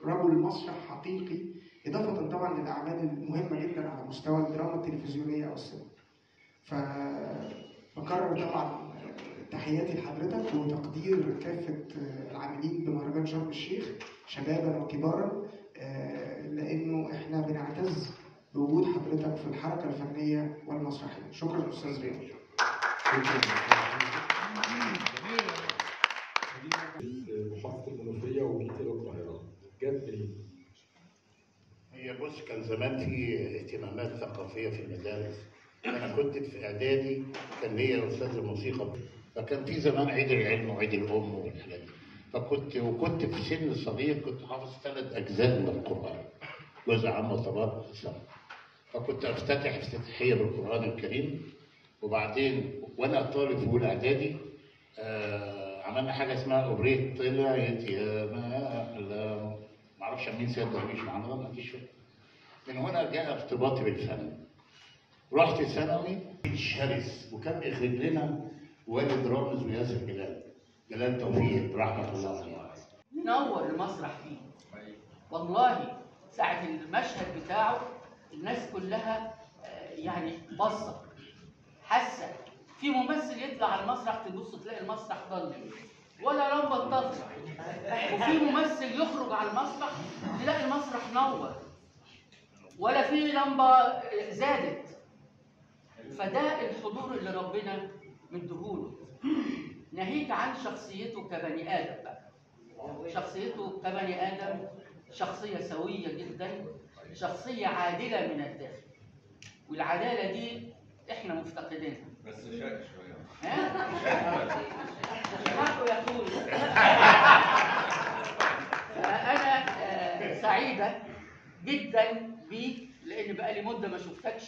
رجل مسرح حقيقي إضافة طبعا للأعمال المهمة جدا على مستوى الدراما التلفزيونية أو السينما. فبكرر طبعا تحياتي لحضرتك وتقدير كافة العاملين بمهرجان شرم الشيخ شبابا وكبارا آه، لأنه إحنا بنعتز بوجود حضرتك في الحركة الفنية والمسرحية. شكرا أستاذ رياض. محافظة المنوفية وجيت إلى القاهرة جت منين؟ هي بص كان زمان في اهتمامات ثقافيه في المدارس انا كنت في اعدادي كان ليا استاذ الموسيقى فكان في زمان عيد العلم وعيد الام والحاجات دي فكنت وكنت في سن صغير كنت حافظ ثلاث اجزاء من القران جزء عام وطباق سنة فكنت افتتح افتتاحيه بالقران الكريم وبعدين وانا طالب في اولى اعدادي آه عملنا حاجه اسمها اوبريت طلعت يا ما احلام معرفش مين سيد درويش معنا ما فيش فكرة. من هنا جاء ارتباطي بالفن رحت ثانوي شرس وكان بيخرج لنا والد رامز وياسر جلال جلال توفيق رحمه الله عليه نور المسرح فيه والله ساعة المشهد بتاعه الناس كلها آه، يعني بصة حاسة في ممثل يطلع على المسرح تبص تلاقي المسرح ضلم ولا لمبة طفت وفي ممثل يخرج على المسرح تلاقي المسرح نور ولا في لمبة آه، زادت فده الحضور اللي ربنا مديهوله ناهيك عن شخصيته كبني آدم بقى شخصيته كبني آدم شخصية سوية جدا شخصية عادلة من الداخل والعدالة دي احنا مفتقدينها بس شاك شويه ها؟ حقه يقول فأنا آه، سعيدة جدا بيك لأن بقالي مدة ما شفتكش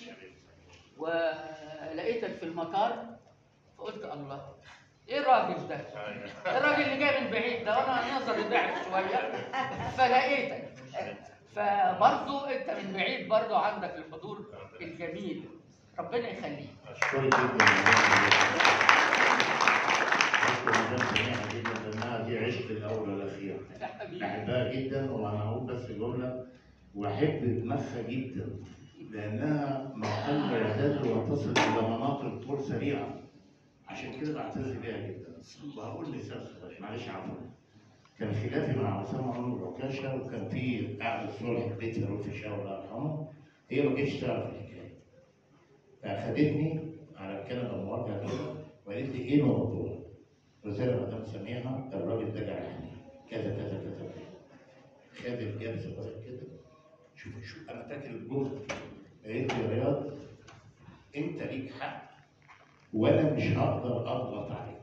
ولقيتك في المطار فقلت الله ايه الراجل ده؟ الراجل اللي جاي من بعيد ده وانا نظري ضعف شويه فلقيتك فبرضه انت من بعيد برضه عندك الحضور الجميل ربنا يخليك اشكرك جدا اشكر مدام سميحه جدا لانها دي عشق الاول والاخير يا حبيبي بحبها جدا وانا هقول بس جمله واحب دماغها جدا لانها محل اعداد وتصل الى مناطق طول سريعه عشان كده بعتز بيها جدا وهقول مثال صغير معلش عفوا كان خلافي مع اسامه عمر عكاشه وكان في قعده صلح في بيت فاروق الشاوي الله يرحمه هي ما جتش تعرف الحكايه فاخدتني على الكنبه مواجهه كده وقالت لي ايه الموضوع؟ قلت لها مدام سميحه الراجل ده جرحني كذا كذا كذا كذا خد الجبس صغير كده شوف شوف انا فاكر الجمله قالت لي يا رياض انت ليك حق وانا مش هقدر اضغط عليك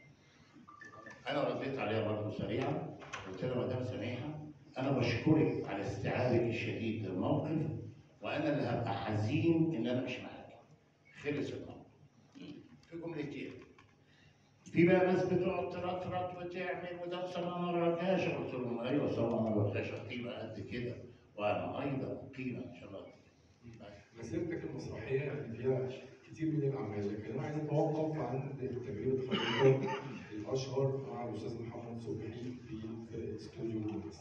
انا رديت عليها برضه سريعا قلت لها مدام سميحه انا بشكرك على استيعابك الشديد للموقف وانا اللي هبقى حزين ان انا مش معاك خلص الموقف في جملتين في بقى ناس بتقعد ترطرط وتعمل وده سلام الركاشه قلت لهم ايوه سلام الركاشه قيمه قد كده وانا ايضا قيمه ان شاء الله مسيرتك المسرحية يعني فيها كتير من الأعمال لكن أنا عايز أتوقف عن تجربة حضرتك الأشهر مع الأستاذ محمد صبحي في في استوديو مونس.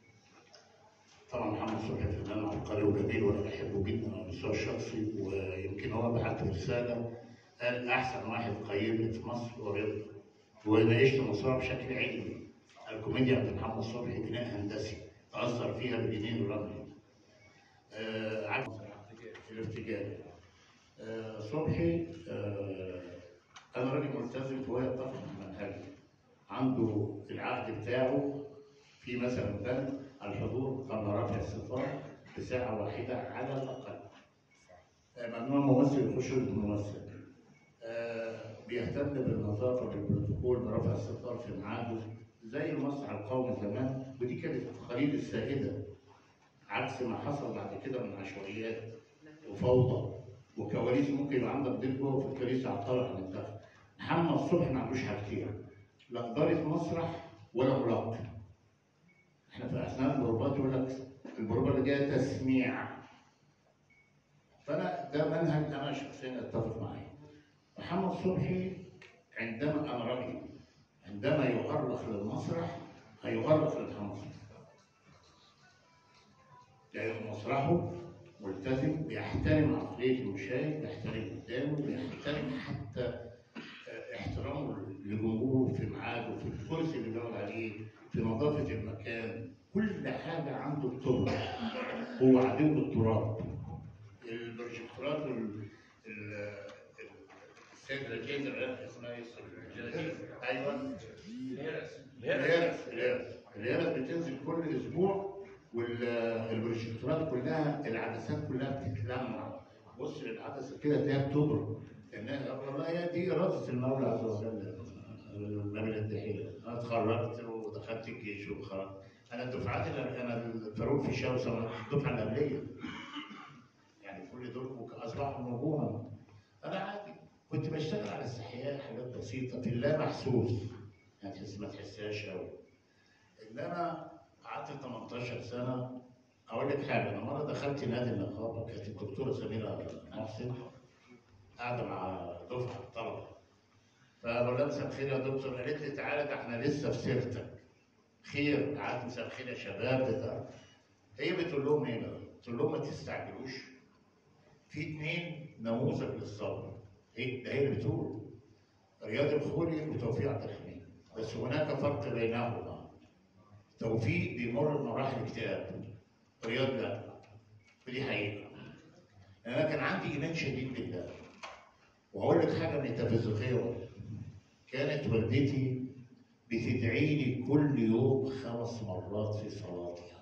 طبعا محمد صبحي فنان عبقري وجميل وانا بحبه جدا على المستوى الشخصي ويمكن هو بعت رساله قال احسن واحد قيمني في مصر هو رضا وناقشت المسرح بشكل علمي الكوميديا عند محمد صبحي بناء هندسي تاثر فيها بجنين الرملي آه عكس الارتجال آه صبحي آه انا راجل ملتزم وهو يتفق مع منهجي عنده العقد بتاعه في مثلا بند الحضور قبل رفع الستار بساعة واحدة على الأقل. آه، ممنوع الممثل يخش الممثل. آه، بيهتم بالنظافة بالبروتوكول برفع الستار في ميعاده زي المسرح القومي زمان ودي كانت التقاليد السائدة عكس ما حصل بعد كده من عشوائيات وفوضى وكواليس ممكن يبقى عندك بيت جوه في الكنيسة عطار عن الدخل. محمد صبحي ما عندوش حاجتين لا إدارة مسرح ولا مراقب. احنا في اثناء البروفات يقول لك البروفه اللي جايه تسميع فانا ده منهج انا شخصيا اتفق معاه محمد صبحي عندما انا راجل عندما يؤرخ للمسرح هيؤرخ لمحمد صبحي لأن مسرحه ملتزم بيحترم عقلية المشاهد بيحترم قدامه بيحترم حتى آه، احترامه لجمهوره في ميعاده في الكرسي اللي بيقعد عليه في نظافة المكان كل حاجة عنده بتبقى هو عدو التراب البروجكتورات وال ال- ال- السيد رجيل اسمها ايه الجلاجيل؟ ايوه الهرس الهرس الهرس بتنزل كل اسبوع والبروجكتورات كلها العدسات كلها بتتلمع بص للعدسه كده تلاقيها بتبرق لانها والله هي دي اراده المولى عز وجل ما من الدحيله انا اتخرجت ودخلت الجيش وخرجت انا الدفعات اللي انا الفاروق في الشمس الدفعه اللي قبليه يعني كل دول اصبحوا نجوما انا عادي كنت بشتغل على استحياء حاجات بسيطه في اللا محسوس يعني تحس ما تحسهاش قوي انما قعدت 18 سنه اقول لك حاجه انا مره دخلت نادي النقابه كانت الدكتوره سميره محسن قاعده مع دفعه طلبه فبقول لها مساء الخير يا دكتور قالت لي تعالى ده احنا لسه في سيرتك خير قعدت مساء الخير يا شباب بتاع هي بتقول لهم ايه بقى؟ بتقول لهم ما تستعجلوش في اثنين نموذج للصبر ايه ده هي اللي بتقول رياض الخولي وتوفيق عبد الحميد بس هناك فرق بينهما توفيق بيمر بمراحل اكتئاب رياض لا ودي حقيقه انا كان عندي ايمان شديد بالله وهقول لك حاجه ميتافيزيقيه برضه. كانت والدتي بتدعي لي كل يوم خمس مرات في صلاتها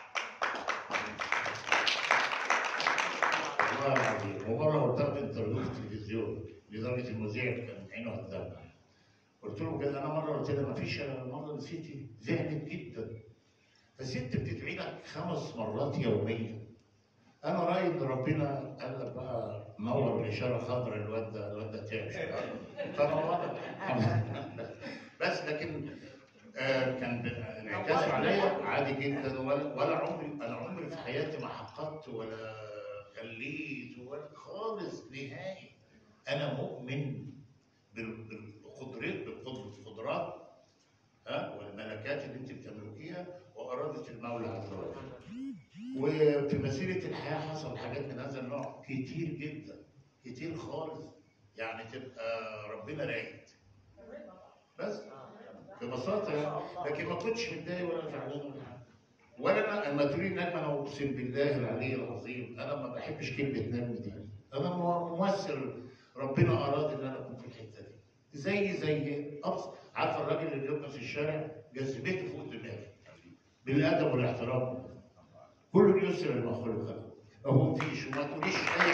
والله العظيم ومره قلت لها في انترفيو في التلفزيون لدرجه المذيع كان عينه هتدمع قلت له بجد انا مره قلت لها ما فيش مره نسيتي زعلت جدا فست بتدعي لك خمس مرات يوميا انا رايي ان ربنا قال لك بقى نور الاشاره خضراء الواد ده الواد ده تعب شوية. فنورت بس لكن آه كان انعكاسه عليا عادي جدا ولا, ولا عمري انا عمري في حياتي ما حققت ولا خليت ولا خالص نهائي انا مؤمن بال- بالقدرات بالقدرات ها والملكات اللي انت بتملكيها واراده المولى عز وجل. وفي مسيره الحياه حصل حاجات من هذا النوع كتير جدا كتير خالص يعني تبقى ربنا رايد بس ببساطه يعني لكن ما كنتش متضايق ولا زعلان ولا حاجه ولا انا لما تقولي نجم انا اقسم بالله العلي العظيم انا ما بحبش كلمه نجم دي انا ممثل ربنا اراد ان انا اكون في الحته دي زي زي ابسط عارفه الراجل اللي بيبقى في الشارع جذبته فوق دماغي بالادب والاحترام كل يسر لما خلق له ما فيش وما تقوليش اي